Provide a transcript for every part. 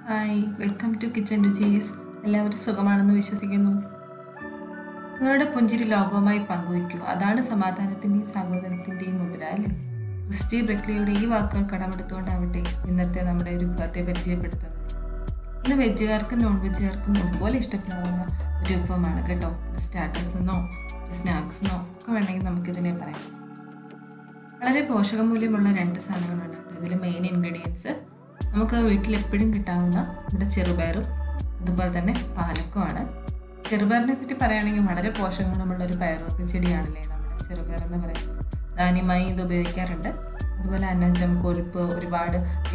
hi welcome to kitchen രുചീസ് എല്ലാവരും സുഖമാണെന്ന് വിശ്വസിക്കുന്നു നിങ്ങളുടെ പുഞ്ചിരി ലോകവുമായി പങ്കുവയ്ക്കൂ അതാണ് സമാധാനത്തിൻ്റെയും സഹോദരത്തിൻ്റെയും മുദ്ര അല്ലേ ക്രിസ്റ്റി ബ്രക്ലിയുടെ ഈ വാക്കുകൾ കടമെടുത്തുകൊണ്ടാവട്ടെ ഇന്നത്തെ നമ്മുടെ ഒരു വിഭവത്തെ പരിചയപ്പെടുത്തുന്നത് ഇന്ന് വെജുകാർക്കും നോൺ വെജുകാർക്കും ഒരുപോലെ ഇഷ്ടപ്പെടാവുന്ന ഒരു വിഭവമാണ് കേട്ടോ സ്റ്റാർട്ടേഴ്സെന്നോ സ്നാക്സെന്നോ ഒക്കെ വേണമെങ്കിൽ നമുക്കിതിനെ പറയാം വളരെ പോഷകമൂല്യമുള്ള രണ്ട് സാധനങ്ങളുണ്ട് ഇതിൽ മെയിൻ ഇൻഗ്രീഡിയൻസ് നമുക്ക് വീട്ടിൽ എപ്പോഴും കിട്ടാവുന്ന നമ്മുടെ ചെറുപയറും അതുപോലെ തന്നെ പാലക്കമാണ് ചെറുപയറിനെ പറ്റി പറയുകയാണെങ്കിൽ വളരെ പോഷകഗുണമുള്ള ഒരു പയറുവക ചെടിയാണല്ലേ നമ്മുടെ ചെറുപയർ എന്ന് പറയുന്നത് ധാന്യമായി ഇത് ഉപയോഗിക്കാറുണ്ട് അതുപോലെ അന്നജം കൊഴുപ്പ് ഒരുപാട്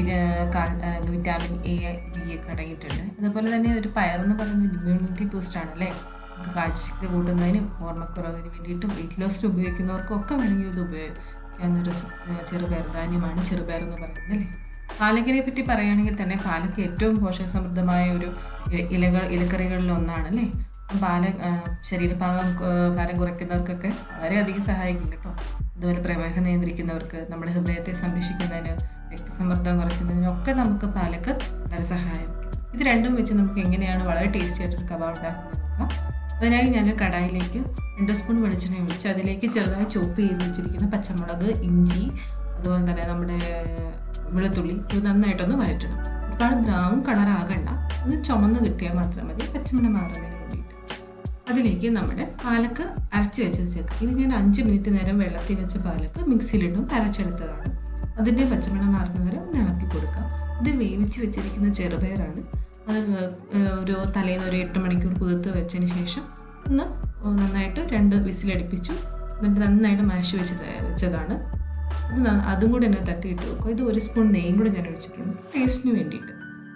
വിറ്റാമിൻ എ ബി ഒക്കെ അടങ്ങിയിട്ടുണ്ട് അതുപോലെ തന്നെ ഒരു പയറെന്ന് പറയുന്നത് ഇമ്മ്യൂണിറ്റി ബൂസ്റ്റ് ആണല്ലേ നമുക്ക് കാഴ്ചയ്ക്ക് കൂട്ടുന്നതിനും ഓർമ്മക്കുറവിന് വേണ്ടിയിട്ടും വെയിറ്റ് ലോസിന് ഉപയോഗിക്കുന്നവർക്കും ഒക്കെ വേണമെങ്കിൽ ഇത് ഉപയോഗിക്കാവുന്ന ഒരു ചെറുപയർ ധാന്യമാണ് ചെറുപയർ എന്ന് പറയുന്നത് അല്ലേ പാലക്കിനെ പറ്റി പറയുകയാണെങ്കിൽ തന്നെ പാലക്ക് ഏറ്റവും പോഷക സമൃദ്ധമായ ഒരു ഇലകൾ ഇലക്കറികളിൽ ഒന്നാണ് അല്ലേ പാല ശരീരഭാഗം ഭാരം കുറയ്ക്കുന്നവർക്കൊക്കെ വളരെയധികം സഹായിക്കും കേട്ടോ അതുപോലെ പ്രമേഹം നിയന്ത്രിക്കുന്നവർക്ക് നമ്മുടെ ഹൃദയത്തെ സംരക്ഷിക്കുന്നതിന് രക്തസമ്മർദ്ദം കുറയ്ക്കുന്നതിനൊക്കെ നമുക്ക് പാലക്ക് വളരെ സഹായിക്കും ഇത് രണ്ടും വെച്ച് നമുക്ക് എങ്ങനെയാണ് വളരെ ടേസ്റ്റി ആയിട്ടൊരു കബാബ് ഉണ്ടാക്കുന്നത് നോക്കാം അതിനായി ഞാൻ കടായിലേക്ക് രണ്ട് സ്പൂൺ വെളിച്ചെണ്ണ ഒഴിച്ച് അതിലേക്ക് ചെറുതായി ചോപ്പ് ചെയ്ത് വെച്ചിരിക്കുന്ന പച്ചമുളക് ഇഞ്ചി അതുപോലെ തന്നെ നമ്മുടെ വെളുത്തുള്ളി ഇത് നന്നായിട്ടൊന്ന് വഴറ്റണം ഒരുപാട് ബ്രൗൺ കളർ ആകണ്ട ഒന്ന് ചുമന്ന് കിട്ടിയാൽ മാത്രം മതി പച്ചമണം മാറുന്നതിന് വേണ്ടിയിട്ട് അതിലേക്ക് നമ്മുടെ പാലക്ക് അരച്ച് വെച്ചത് ചേർക്കുക ഇത് ഞാൻ അഞ്ച് മിനിറ്റ് നേരം വെള്ളത്തിൽ വെച്ച പാലക്ക് മിക്സിയിലിട്ടും അരച്ചെടുത്തതാണ് അതിൻ്റെ പച്ചമണം മാറുന്നവരെ ഒന്ന് ഇളക്കി കൊടുക്കാം ഇത് വേവിച്ച് വെച്ചിരിക്കുന്ന ചെറുപയറാണ് അത് ഒരു തലേന്ന് ഒരു എട്ട് മണിക്കൂർ കുതിർത്ത് വെച്ചതിന് ശേഷം ഒന്ന് നന്നായിട്ട് രണ്ട് വിസിലടിപ്പിച്ചു എന്നിട്ട് നന്നായിട്ട് മാഷ് വെച്ച് വെച്ചതാണ് അത് അതും കൂടി എന്നെ തട്ടിയിട്ട് വെക്കും ഇത് ഒരു സ്പൂൺ നെയ്യും കൂടി ഞാൻ ഒഴിച്ചിട്ടുണ്ട് ടേസ്റ്റിന് വേണ്ടിയിട്ട്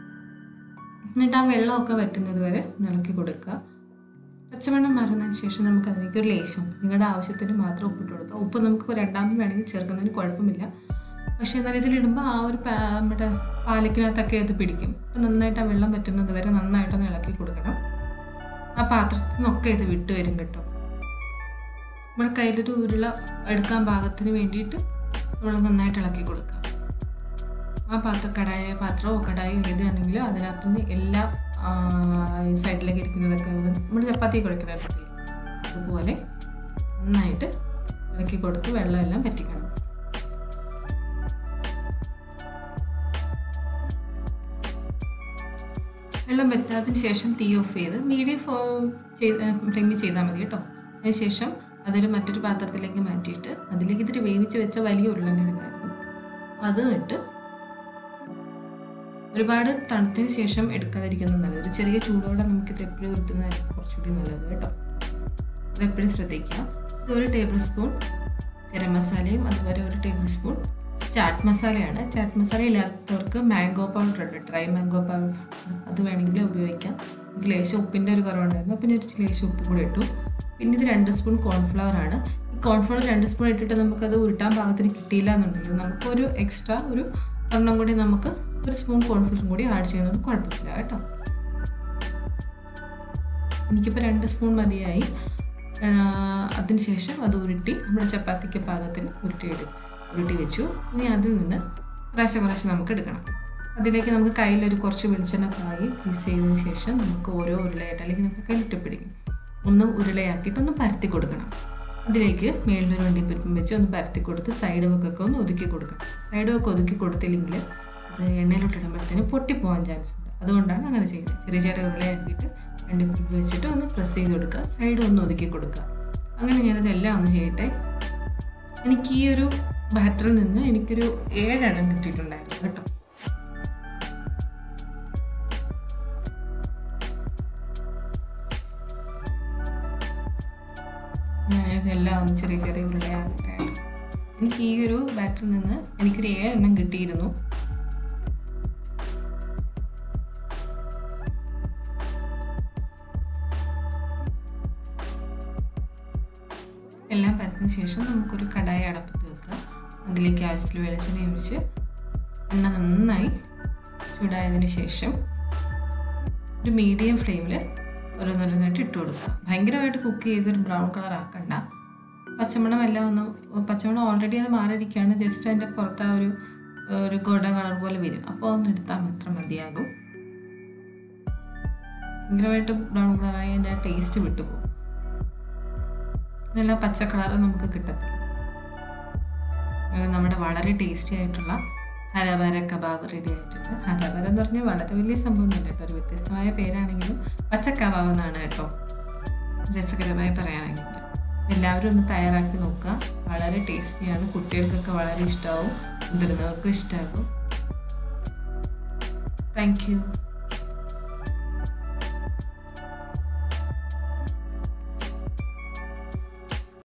എന്നിട്ട് ആ വെള്ളമൊക്കെ വറ്റുന്നത് വരെ ഇളക്കി കൊടുക്കുക പച്ചവെള്ളം മാറുന്നതിന് ശേഷം നമുക്ക് അതിലേക്ക് ഒരു ലേശം നിങ്ങളുടെ ആവശ്യത്തിന് മാത്രം ഉപ്പിട്ട് കൊടുക്കുക ഉപ്പ് നമുക്ക് രണ്ടാമത് വേണമെങ്കിൽ ചേർക്കുന്നതിന് കുഴപ്പമില്ല പക്ഷേ എന്നാൽ ഇതിലിടുമ്പോൾ ആ ഒരു നമ്മുടെ പാലക്കിനകത്തൊക്കെ ഇത് പിടിക്കും അപ്പം നന്നായിട്ട് ആ വെള്ളം വറ്റുന്നത് വരെ നന്നായിട്ടൊന്ന് ഇളക്കി കൊടുക്കണം ആ പാത്രത്തിൽ നിന്നൊക്കെ ഇത് വിട്ട് വരും കേട്ടോ നമ്മുടെ കയ്യിലൊരു ഉരുള എടുക്കാൻ പാകത്തിന് വേണ്ടിയിട്ട് നമ്മൾ നന്നായിട്ട് ഇളക്കി കൊടുക്കുക ആ പാത്രം കടായ പാത്രമോ കടായോ ഏതാണെങ്കിലും അതിനകത്ത് നിന്ന് എല്ലാ സൈഡിലേക്ക് ഇരിക്കുന്നതൊക്കെ നമ്മൾ ചപ്പാത്തി കുഴക്കുന്ന പറ്റില്ല അതുപോലെ നന്നായിട്ട് ഇളക്കി കൊടുത്ത് വെള്ളമെല്ലാം പറ്റിക്കണം വെള്ളം പറ്റാത്തതിന് ശേഷം തീ ഓഫ് ചെയ്ത് മീഡിയം ചെയ്ത് ഫ്ലെയിമിൽ ചെയ്താൽ മതി കേട്ടോ അതിനുശേഷം അതൊരു മറ്റൊരു പാത്രത്തിലേക്ക് മാറ്റിയിട്ട് അതിലേക്ക് ഇതിൽ വേവിച്ച് വെച്ച വലിയ ഉരുളങ്കിഴങ്ങായിരുന്നു അത് ഇട്ട് ഒരുപാട് തണുത്തതിന് ശേഷം എടുക്കാതിരിക്കുന്നത് നല്ലത് ഒരു ചെറിയ ചൂടോടെ നമുക്കിത് എപ്പോഴും കിട്ടുന്നതായിരിക്കും കുറച്ചുകൂടി നല്ലത് കേട്ടോ അത് എപ്പോഴും ശ്രദ്ധിക്കുക ഇത് ഒരു ടേബിൾ സ്പൂൺ ഗരം മസാലയും അതുപോലെ ഒരു ടേബിൾ സ്പൂൺ ചാറ്റ് മസാലയാണ് ചാറ്റ് മസാല ഇല്ലാത്തവർക്ക് മാംഗോ പൗഡർ ഉണ്ട് ഡ്രൈ മാംഗോ പൗഡർ അത് വേണമെങ്കിൽ ഉപയോഗിക്കാം എനിക്ക് ലേശം ഉപ്പിൻ്റെ ഒരു കുറവുണ്ടായിരുന്നു അപ്പം ഞാൻ ഒരു ലേശം ഉപ്പ് കൂടി ഇട്ടു പിന്നെ ഇത് രണ്ട് സ്പൂൺ കോൺഫ്ലവർ ആണ് ഈ കോൺഫ്ലവർ രണ്ട് സ്പൂൺ ഇട്ടിട്ട് നമുക്കത് ഉരുട്ടാൻ പാകത്തിന് കിട്ടിയില്ല എന്നുണ്ടെങ്കിൽ നമുക്കൊരു എക്സ്ട്രാ ഒരു ഒരെണ്ണം കൂടി നമുക്ക് ഒരു സ്പൂൺ കോൺഫ്ലവറും കൂടി ആഡ് ചെയ്യുന്നത് കുഴപ്പമില്ല കേട്ടോ എനിക്കിപ്പോൾ രണ്ട് സ്പൂൺ മതിയായി അതിനുശേഷം അത് ഉരുട്ടി നമ്മുടെ ചപ്പാത്തിക്ക് പാകത്തിന് ഉരുട്ടിയെടുക്കും ഉരുട്ടി വെച്ചു ഇനി അതിൽ നിന്ന് കുറേശ്ശെ കുറേശ്ശെ നമുക്ക് എടുക്കണം അതിലേക്ക് നമുക്ക് കയ്യിലൊരു കുറച്ച് വെളിച്ചെണ്ണ പായി പീസ് ചെയ്തതിന് ശേഷം നമുക്ക് ഓരോ ഉരുളയായിട്ട് അല്ലെങ്കിൽ നമുക്ക് കയ്യിലിട്ട് പിടിക്കും ഒന്ന് ഉരുളയാക്കിയിട്ട് ഒന്ന് പരത്തി കൊടുക്കണം അതിലേക്ക് മേളിലൊരു വണ്ടിപ്പരിപ്പും വെച്ച് ഒന്ന് പരത്തി കൊടുത്ത് സൈഡ് വക്കൊക്കെ ഒന്ന് ഒതുക്കി കൊടുക്കണം സൈഡ് വക്ക് ഒതുക്കി കൊടുത്തില്ലെങ്കിൽ അത് എണ്ണയിലോട്ട് ഇടുമ്പോഴത്തേന് പൊട്ടിപ്പോകാൻ ചാൻസ് ഉണ്ട് അതുകൊണ്ടാണ് അങ്ങനെ ചെയ്യുന്നത് ചെറിയ ചെറിയ ഉരുളയാക്കിയിട്ട് വണ്ടിപ്പരിപ്പ് വെച്ചിട്ട് ഒന്ന് പ്രസ് ചെയ്ത് കൊടുക്കുക സൈഡ് ഒന്ന് ഒതുക്കി കൊടുക്കുക അങ്ങനെ ഞാനതെല്ലാം ഒന്ന് ചെയ്യട്ടെ എനിക്ക് ഈ ഒരു ബാറ്ററിൽ നിന്ന് എനിക്കൊരു ഏഴെണ്ണം കിട്ടിയിട്ടുണ്ടായിരുന്നു കേട്ടോ ഇതെല്ലാം ഒന്ന് ചെറിയ ചെറിയ ഉരുളയായിട്ടാണ് എനിക്ക് ഈ ഒരു ബാറ്ററിൽ നിന്ന് എനിക്കൊരു ഏഴെണ്ണം കിട്ടിയിരുന്നു എല്ലാം പരത്തിന് ശേഷം നമുക്കൊരു കടായി അടപ്പത്ത് വെക്കുക അതിലേക്ക് ആവശ്യത്തിൽ വെളിച്ചെണ്ണ ഒഴിച്ച് എണ്ണ നന്നായി ചൂടായതിന് ശേഷം ഒരു മീഡിയം ഫ്ലെയിമിൽ ഓരോന്നോരോന്നായിട്ട് ഇട്ട് കൊടുക്കുക ഭയങ്കരമായിട്ട് കുക്ക് ചെയ്തൊരു ബ്രൗൺ കളർ ആക്കണ്ട പച്ചമണം എല്ലാം ഒന്ന് പച്ചമണം ഓൾറെഡി അത് മാറിയിരിക്കുകയാണ് ജസ്റ്റ് അതിൻ്റെ പുറത്ത് ആ ഒരു ഒരു ഗോൾഡൻ കളർ പോലെ വരും അപ്പോൾ ഒന്ന് എടുത്താൽ മാത്രം മതിയാകും ഭയങ്കരമായിട്ട് ബ്രൗൺ കളറായി അതിൻ്റെ ആ ടേസ്റ്റ് വിട്ടുപോകും നല്ല പച്ച കളർ നമുക്ക് കിട്ടത്തില്ല അങ്ങനെ നമ്മുടെ വളരെ ടേസ്റ്റി ആയിട്ടുള്ള ഹരവര കബാബ് റെഡി ആയിട്ടുണ്ട് ഹരവര എന്ന് പറഞ്ഞാൽ വളരെ വലിയ സംഭവം തന്നെ കേട്ടോ ഒരു വ്യത്യസ്തമായ പേരാണെങ്കിലും പച്ച കബാബ് എന്നാണ് കേട്ടോ രസകരമായി പറയുകയാണെങ്കിൽ എല്ലാവരും ഒന്ന് തയ്യാറാക്കി നോക്കുക വളരെ ടേസ്റ്റിയാണ് കുട്ടികൾക്കൊക്കെ വളരെ ഇഷ്ടമാവും മുതിർന്നവർക്കും ഇഷ്ടമാകും താങ്ക് യു